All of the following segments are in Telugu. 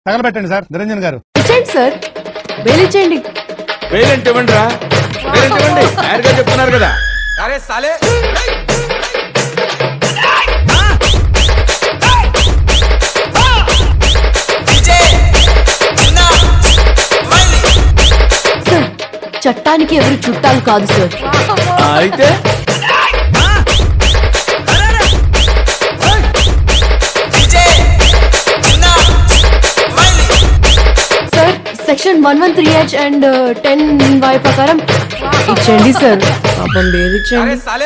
తగలబెట్టండి సార్ నిరంజన్ గారు ఇచ్చేయండి సార్ వేలిచ్చేయండి పేరెంట్ ఇవ్వండి రా పేరెంట్ ఇవ్వండి నేరుగా చెప్తున్నారు కదా అరే సాలే సార్ చట్టానికి ఎవరు చుట్టాలు కాదు సార్ ఆ, అయితే sir section one one three H and ten Y ప్రకారం ఇచ్చేయండి సార్ పాపం లేదు అరే ఇచ్చేయండి సాలే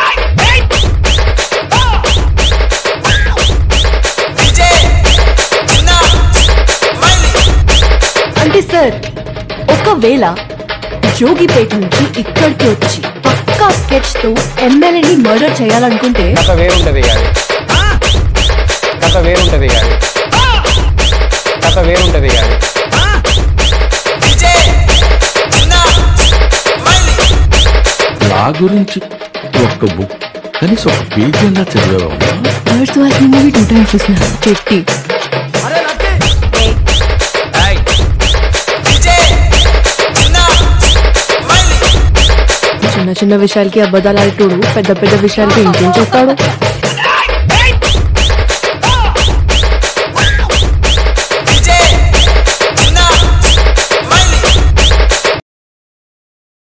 అంటే సార్ ఒకవేళ జోగిపేట నుంచి ఇక్కడికి వచ్చి పక్కా స్కెచ్ తో ఎమ్మెల్యేని మర్డర్ చేయాలనుకుంటే కథ వేరుంటది కాదు కథ వేరుంటది కాదు కథ వేరుంటది కాదు నా గురించి ఒక్క బుక్ కనీసం ఒక పేజీ అన్నా చదివావా థర్డ్ వాల్సి మూవీ టూ టైమ్స్ చూసిన చెట్టి చిన్న చిన్న విషయాలకి అబద్ధాలు ఆడేటోడు పెద్ద పెద్ద విషయాలకి ఇంకేం చేస్తాడు